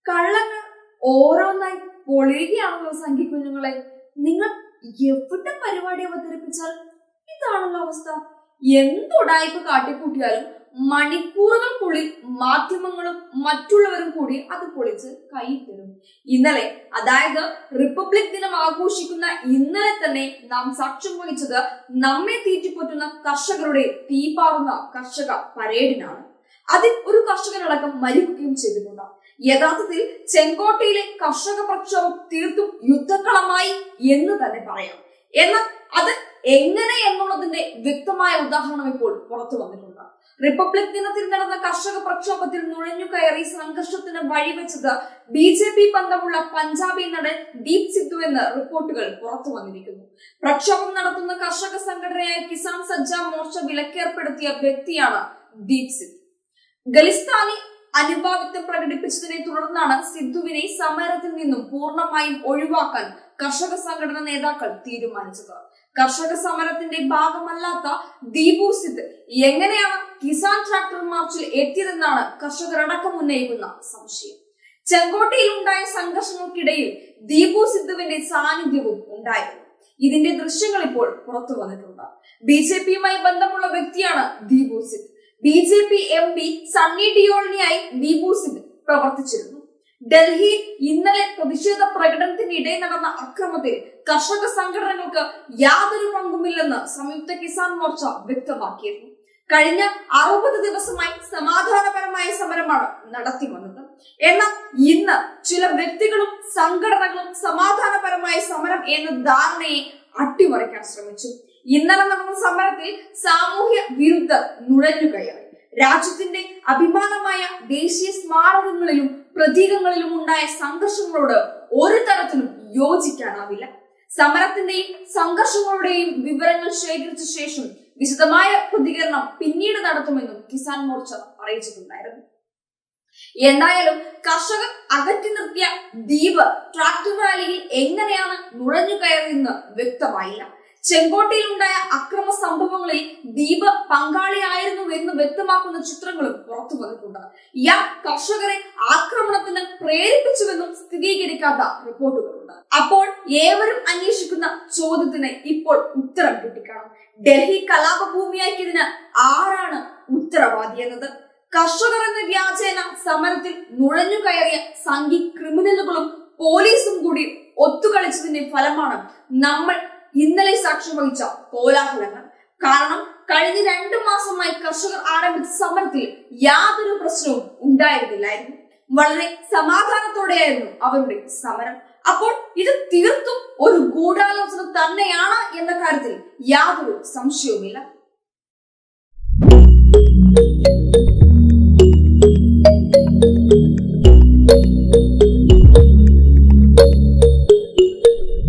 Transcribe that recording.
കള്ളങ്ങൾ ഓരോന്നായി പൊളിയുകയാണല്ലോ സംഖ്യക്കുഞ്ഞുങ്ങളെ നിങ്ങൾ എവിടെ പരിപാടി അവതരിപ്പിച്ചാൽ ഇതാണല്ലോ അവസ്ഥ എന്തുടായ്പ കാട്ടിക്കൂട്ടിയാലും മണിക്കൂറുകൾക്കുള്ളിൽ മാധ്യമങ്ങളും മറ്റുള്ളവരും കൂടി അത് പൊളിച്ച് കൈ തരും ഇന്നലെ അതായത് റിപ്പബ്ലിക് ദിനം ആഘോഷിക്കുന്ന ഇന്നലെ തന്നെ നാം സാക്ഷ്യം വഹിച്ചത് നമ്മെ തീറ്റിപ്പൊറ്റുന്ന കർഷകരുടെ തീപാറുന്ന കർഷക പരേഡിനാണ് അതിൽ ഒരു കർഷകനടക്കം മരിക്കുകയും ചെയ്തിട്ടുണ്ട് യഥാർത്ഥത്തിൽ ചെങ്കോട്ടയിലെ കർഷക പ്രക്ഷോഭം തീർത്തും യുദ്ധക്കളമായി എന്ന് തന്നെ പറയാം എന്നാൽ അത് എങ്ങനെ എന്നുള്ളതിന്റെ വ്യക്തമായ ഉദാഹരണം ഇപ്പോൾ പുറത്തു വന്നിട്ടുണ്ട് റിപ്പബ്ലിക് ദിനത്തിൽ നടന്ന കർഷക പ്രക്ഷോഭത്തിൽ നുഴഞ്ഞു കയറി സംഘർഷത്തിന് വഴിവെച്ചത് ബി ജെ പി ബന്ധമുള്ള പഞ്ചാബി നടൻ ദീപ് സിദ്ധു എന്ന് റിപ്പോർട്ടുകൾ പുറത്തു വന്നിരിക്കുന്നു പ്രക്ഷോഭം നടത്തുന്ന കർഷക സംഘടനയായ കിസാൻ സജ്ജ മോർച്ച വിലക്കേർപ്പെടുത്തിയ വ്യക്തിയാണ് ദീപ് സിദ്ധു ഖലിസ്ഥാനി അനുഭാവിത്വം പ്രകടിപ്പിച്ചതിനെ തുടർന്നാണ് സിദ്ധുവിനെ സമരത്തിൽ നിന്നും പൂർണ്ണമായും ഒഴിവാക്കാൻ കർഷക സംഘടന നേതാക്കൾ തീരുമാനിച്ചത് കർഷക സമരത്തിന്റെ ഭാഗമല്ലാത്ത ദീപു സിദ് എങ്ങനെയാണ് കിസാൻ ട്രാക്ടർ മാർച്ചിൽ എത്തിയതെന്നാണ് കർഷകരടക്കം ഉന്നയിക്കുന്ന സംശയം ചെങ്കോട്ടയിൽ ഉണ്ടായ സംഘർഷങ്ങൾക്കിടയിൽ ദീപു സിദ്ധുവിന്റെ സാന്നിധ്യവും ഉണ്ടായിരുന്നു ഇതിന്റെ ദൃശ്യങ്ങൾ ഇപ്പോൾ പുറത്തു വന്നിട്ടുണ്ട് ബി ജെ പിയുമായി ബന്ധമുള്ള വ്യക്തിയാണ് Deep Sidhu B J P M P Sunny ഡിയോളിനിയായി ദീപു സിംഗ് പ്രവർത്തിച്ചിരുന്നു ഡൽഹിയിൽ ഇന്നലെ പ്രതിഷേധ പ്രകടനത്തിനിടെ നടന്ന അക്രമത്തിൽ കർഷക സംഘടനകൾക്ക് യാതൊരു പങ്കുമില്ലെന്ന് സംയുക്ത കിസാൻ മോർച്ച വ്യക്തമാക്കിയിരുന്നു കഴിഞ്ഞ അറുപത് ദിവസമായി സമാധാനപരമായ സമരമാണ് നടത്തി വന്നത് എന്നാൽ ഇന്ന് ചില വ്യക്തികളും സംഘടനകളും സമാധാനപരമായ സമരം എന്ന ധാരണയെ അട്ടിമറിക്കാൻ ശ്രമിച്ചു ഇന്നലെ നടന്ന സമരത്തിൽ സാമൂഹ്യ വിരുദ്ധർ നുഴഞ്ഞു കയറി രാജ്യത്തിന്റെ അഭിമാനമായ ദേശീയ സ്മാരകങ്ങളിലും പ്രതീകങ്ങളിലും ഉണ്ടായ സംഘർഷങ്ങളോട് ഒരു തരത്തിലും യോജിക്കാനാവില്ല സമരത്തിന്റെയും സംഘർഷങ്ങളുടെയും വിവരങ്ങൾ ശേഖരിച്ച ശേഷം വിശദമായ പ്രതികരണം പിന്നീട് നടത്തുമെന്നും കിസാൻ മോർച്ച അറിയിച്ചിട്ടുണ്ടായിരുന്നു എന്തായാലും കർഷകർ അകറ്റി നിർത്തിയ ദ്വീപ് ട്രാക്ടർ റാലിയിൽ എങ്ങനെയാണ് നുഴഞ്ഞു കയറിയെന്ന് വ്യക്തമായില്ല ചെങ്കോട്ടയിൽ ഉണ്ടായ അക്രമ സംഭവങ്ങളിൽ ദീപ് പങ്കാളിയായിരുന്നു എന്ന് വ്യക്തമാക്കുന്ന ചിത്രങ്ങളും പുറത്തു വന്നിട്ടുണ്ട് ഇയാൾ കർഷകരെ ആക്രമണത്തിന് പ്രേരിപ്പിച്ചുവെന്നും സ്ഥിരീകരിക്കാത്ത റിപ്പോർട്ടുകളുണ്ട് അപ്പോൾ ഏവരും അന്വേഷിക്കുന്ന ചോദ്യത്തിന് ഇപ്പോൾ ഉത്തരം കിട്ടിക്കാണും ഡൽഹി കലാപഭൂമിയാക്കിയതിന് ആരാണ് ഉത്തരവാദി എന്നത് കർഷകർ എന്ന വ്യാജേന സമരത്തിൽ നുഴഞ്ഞു കയറിയ സംഘി ക്രിമിനലുകളും പോലീസും കൂടി ഒത്തുകളിച്ചതിന്റെ ഫലമാണ് നമ്മൾ ഇന്നലെ സാക്ഷ്യം വഹിച്ച കോലാഹലങ്ങൾ കാരണം കഴിഞ്ഞ രണ്ടു മാസമായി കർഷകർ ആരംഭിച്ച സമരത്തിൽ യാതൊരു പ്രശ്നവും ഉണ്ടായിരുന്നില്ലായിരുന്നു വളരെ സമാധാനത്തോടെയായിരുന്നു അവരുടെ സമരം അപ്പോൾ ഇത് തീർത്തും ഒരു ഗൂഢാലോചന തന്നെയാണ് എന്ന കാര്യത്തിൽ യാതൊരു സംശയവുമില്ല